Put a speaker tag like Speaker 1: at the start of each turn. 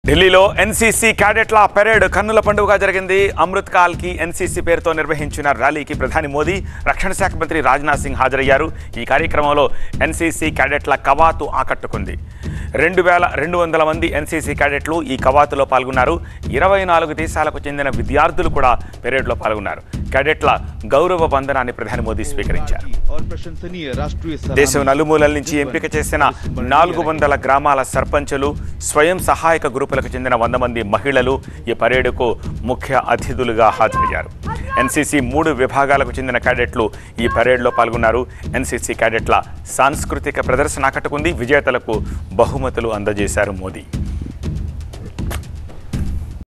Speaker 1: ఢిల్లీలో NCC క్యాడెట్ల parade కన్నుల పండుగగా జరిగింది అమృత్ కాల్ కి ఎన్సీసీ పేరుతో నిర్వహించిన ర్యాలీకి ప్రధాని మోదీ రక్షణ శాఖ మంత్రి రాజ్నాథ్ సింగ్ హాజరయ్యారు ఈ కార్యక్రమంలో ఎన్సీసీ క్యాడెట్ల కవాతు ఆకట్టుకుంది రెండు వేల రెండు వందల మంది ఎన్సీసీ క్యాడెట్లు ఈ కవాతులో పాల్గొన్నారు ఇరవై నాలుగు దేశాలకు చెందిన విద్యార్థులు కూడా పెరేడ్లో పాల్గొన్నారు క్యాడెట్ల గౌరవ బంధనాన్ని ప్రధాని మోదీ స్వీకరించారు
Speaker 2: और प्रशंसनीय राष्ट्रीय
Speaker 1: దేశం
Speaker 2: सलामी
Speaker 1: నలుమూలల నుంచి ఎంపిక చేసిన నాలుగు వందల గ్రామాల సర్పంచులు స్వయం సహాయక గ్రూపులకు చెందిన వంద మంది మహిళలు ఈ పరేడుకు ముఖ్య అతిథులుగా హాజరయ్యారు ఎన్సీసీ మూడు విభాగాలకు చెందిన క్యాడెట్లు ఈ పరేడ్లో పాల్గొన్నారు ఎన్సీసీ క్యాడెట్ల సాంస్కృతిక ప్రదర్శన ఆకట్టుకుంది విజేతలకు బహుమతులు అందజేశారు మోదీ